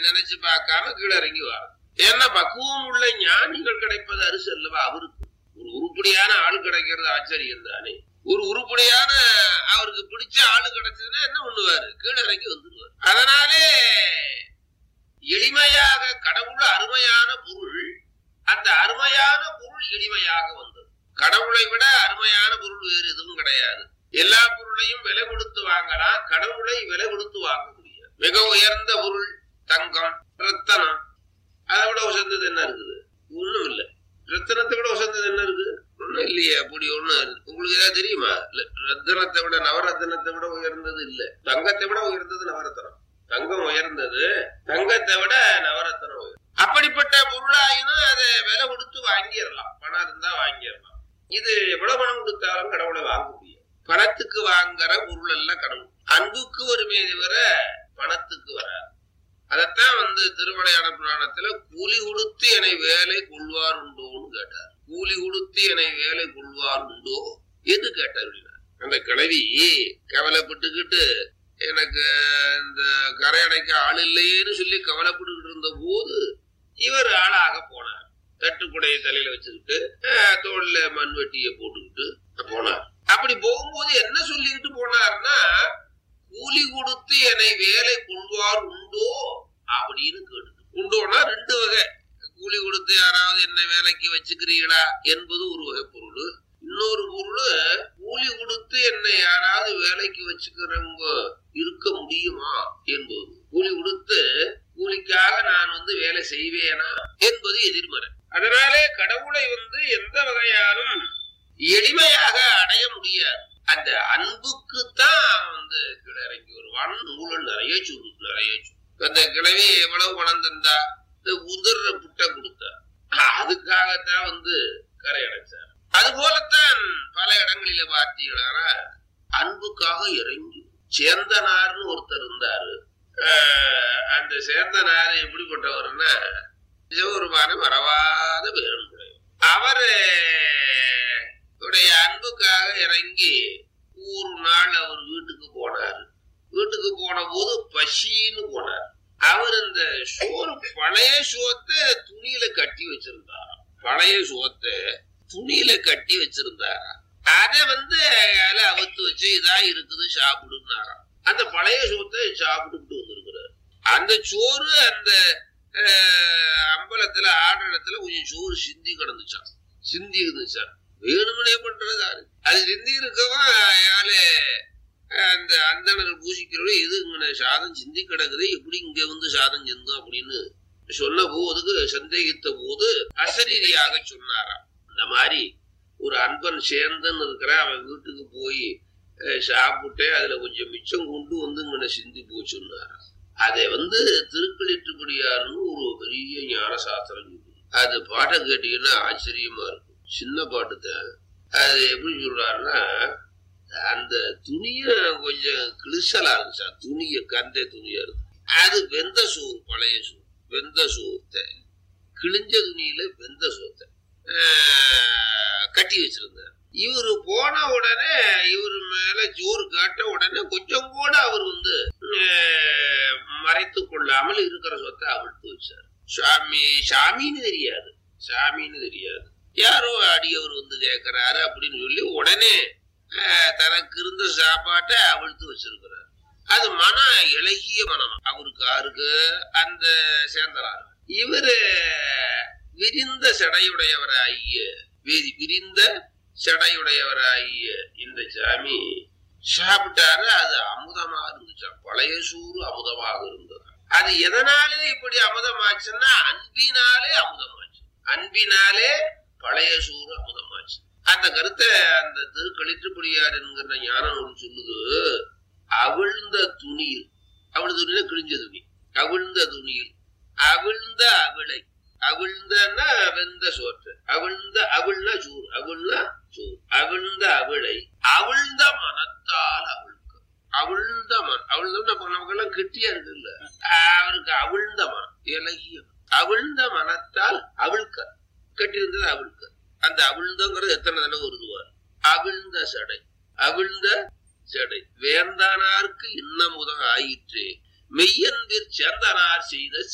நினைச்சு பார்க்காம கீழே இறங்கி வரும் ஏன்னா பக்குவம் உள்ள ஞானிகள் கிடைப்பது அரிசி அல்லவா அவருக்கு ஒரு உருப்படியான ஆள் கிடைக்கிறது ஆச்சரியம் தானே ஒரு உருப்படியான அவருக்கு பிடிச்ச ஆளு கிடைச்சதுன்னா என்ன பண்ணுவாரு கீழே இறங்கி வந்துருவார் அதனாலே எளிமையாக கடவுள் அருமையான பொருள் அந்த அருமையான பொருள் எளிமையாக வந்தது கடவுளை விட அருமையான பொருள் வேறு எதுவும் கிடையாது எல்லா பொருளையும் விலை கொடுத்து வாங்கலாம் கடவுளை விலை கொடுத்து வாங்க முடியாது மிக உயர்ந்த பொருள் தங்கம் ரத்தனம் அதை விட உசந்தது என்ன இருக்குது ஒண்ணும் இல்லை ரத்தனத்தை விட உசந்தது என்ன இருக்கு ஒண்ணும் இல்லையே அப்படி ஒண்ணு உங்களுக்கு ஏதாவது தெரியுமா இல்ல, ரத்தனத்தை விட நவரத்தனத்தை விட உயர்ந்தது இல்ல தங்கத்தை விட உயர்ந்தது நவரத்தனம் தங்கம் உயர்ந்தது தங்கத்தை விட நவரத்தனம் உயர்ந்தது அப்படிப்பட்ட பொருளாயினும் அதை விலை கொடுத்து வாங்கிடலாம் பணம் இருந்தா வாங்கிடலாம் இது எவ்வளவு பணம் கொடுத்தாலும் கடவுளை வாங்க முடியும் பணத்துக்கு வாங்குற பொருள் எல்லாம் கடவுள் அன்புக்கு வருமே தவிர பணத்துக்கு வராது அதத்தான் வந்து திருமலையான புராணத்துல கூலி கொடுத்து என்னை வேலை கொள்வார் உண்டோன்னு கேட்டார் கூலி கொடுத்து என்னை வேலை கொள்வார் உண்டோ எது கேட்டார் அப்படின்னா அந்த கிழவி கவலைப்பட்டுக்கிட்டு எனக்கு இந்த கரை அடைக்க ஆள் இல்லையேன்னு சொல்லி கவலைப்பட்டுக்கிட்டு இருந்த போது இவர் ஆளாக போனார் தட்டுக்குடையை தலையில வச்சுக்கிட்டு அஹ், தோல்ல மண்வெட்டியை போட்டுக்கிட்டு போனார் அப்படி போகும்போது என்ன சொல்லிக்கிட்டு போனார்னா கூலி கொடுத்து என்னை வேலை கொள்வார் உண்டோ அப்படின்னு கேட்டு உண்டோனா ரெண்டு வகை கூலி கொடுத்து யாராவது என்ன வேலைக்கு வச்சுக்கிறீங்களா என்பது ஒரு வகை பொருள் இன்னொரு பொருள் கூலி கொடுத்து என்னை யாராவது வேலைக்கு வச்சுக்கிறவங்க இருக்க முடியுமா என்பது கூலி கொடுத்து கூலிக்காக நான் வந்து வேலை செய்வேனா என்பது எதிர்மறை அதனாலே கடவுளை வந்து எந்த வகையாலும் எளிமையாக அடைய முடியாது அந்த அன்புக்கு தான் வந்து கீழே இறங்கி வருவான் நூலன் நிறைய சொல்லு நிறைய சொல்லு அந்த கிழவி எவ்வளவு பணம் தந்தா இந்த உதிர்ற புட்டை கொடுத்தா அதுக்காகத்தான் வந்து கரை அடைச்சார் அது போலத்தான் பல இடங்களில பார்த்தீங்கன்னா அன்புக்காக இறங்கி சேந்தனார்னு ஒருத்தர் இருந்தாரு ஆஹ் அந்த சேந்தனார் எப்படிப்பட்டவர்னா சிவபெருமான மறவாத பேருடைய அவரு உடைய அன்புக்காக இறங்கி ஒரு நாள் அவர் வீட்டுக்கு போனார் வீட்டுக்கு போன போது பசின்னு போனார் அவர் இந்த சோறு பழைய சோத்தை துணியில கட்டி வச்சிருந்தாராம் பழைய சோத்தை துணியில கட்டி வச்சிருந்தாராம் அதை வந்து அதில் அவுத்து வச்சு இதா இருக்குது சாப்பிடுனாராம் அந்த பழைய சோத்தை சாப்பிட்டுட்டு வந்திருக்கிறார் அந்த சோறு அந்த அஹ், அம்பலத்துல ஆடுற இடத்துல கொஞ்சம் சோறு சிந்தி கிடந்துச்சான் சிந்தி இருந்துச்சான் வேணுமனே பண்றது யாரு அது சிந்தி இருக்கவும் யாரு அந்த அந்தணர்கள் பூசிக்கிறவங்க எது இங்க சாதம் சிந்தி கிடக்குது எப்படி இங்க வந்து சாதம் சிந்தும் அப்படின்னு சொன்ன போதுக்கு சந்தேகித்த போது அசரீரியாக சொன்னாராம் இந்த மாதிரி ஒரு அன்பன் சேர்ந்தன்னு இருக்கிறான் அவன் வீட்டுக்கு போய் அஹ், சாப்பிட்டு அதுல கொஞ்சம் மிச்சம் கொண்டு வந்து இங்கே சிந்தி போய் சொன்னாராம் அதை வந்து திருக்களிட்டுப்படியாருன்னு ஒரு பெரிய ஞான சாஸ்திரம் சொல்லுது அது பாட்டை கேட்டீங்கன்னா ஆச்சரியமா இருக்கும் சின்ன பாட்டு தான் அது எப்படி சொல்றாருன்னா அந்த துணிய கொஞ்சம் கிளிசலா இருந்துச்சா துணிய கந்த துணியா இருக்கு அது வெந்த சோறு பழைய சோறு வெந்த சோத்தை கிழிஞ்ச துணியில வெந்த சோத்தை ஆஹ், கட்டி வச்சிருந்தார் இவரு போன உடனே இவர் மேல ஜோறு காட்ட உடனே கொஞ்சம் கூட அவர் வந்து ஆஹ், மறைத்து கொள்ளாமல் இருக்கிற சொத்தை அவிழ்த்து வச்சார் சாமி சாமின்னு தெரியாது சாமின்னு தெரியாது யாரோ அடியவர் வந்து கேட்கிறாரு அப்படின்னு சொல்லி உடனே ஆஹ், தனக்கு இருந்த சாப்பாட்டை அவிழ்த்து வச்சிருக்கிறார் அது மன இளகிய மனம் அவருக்கு யாருக்கு அந்த சேர்ந்தனார் இவரு விரிந்த சடையுடையவராகிய வி- விரிந்த சடையுடையவராகிய இந்த சாமி சாப்பிட்டாரு அது அமுதமா இருந்துச்சாம் பழைய சூறு அமுதமாக இருந்தது அது எதனாலே இப்படி அமுதமாச்சுன்னா அன்பினாலே அமுதமாச்சு அன்பினாலே பழைய சூறு அமுதமாச்சு அந்த கருத்தை அந்த திருக்களிற்றுப்படியார் என்கிற ஞான நூல் சொல்லுது அவிழ்ந்த துணியில் அவிழ்ந்த துணியில கிழிஞ்ச துணி அவிழ்ந்த துணியில் அவிழ்ந்த அவளை அவிழ்ந்தன்னா வெந்த சோற்று அவிழ்ந்த அவிழ்னா சூர் அவிழ்னா சூர் அவிழ்ந்த அவளை அவிழ்ந்த மனத்தால் அவிழ்க்க அவிழ்ந்த மனம் அவிழ்ந்தோம்னா இப்ப நமக்கெல்லாம் கெட்டியா இருக்கு இல்ல அவருக்கு அவிழ்ந்த மனம் இலகிய மனம். அவிழ்ந்த மனத்தால் அவிழ்க்க கட்டியிருந்தது அவிழ்க்க அந்த அவிழ்ந்தங்கிறது எத்தனை தடவை வருதுவார் அவிழ்ந்த சடை அவிழ்ந்த சடை வேந்தானார்க்கு இன்னமுதம் ஆயிற்று மெய்யன்பிற் சேந்தனார் செய்த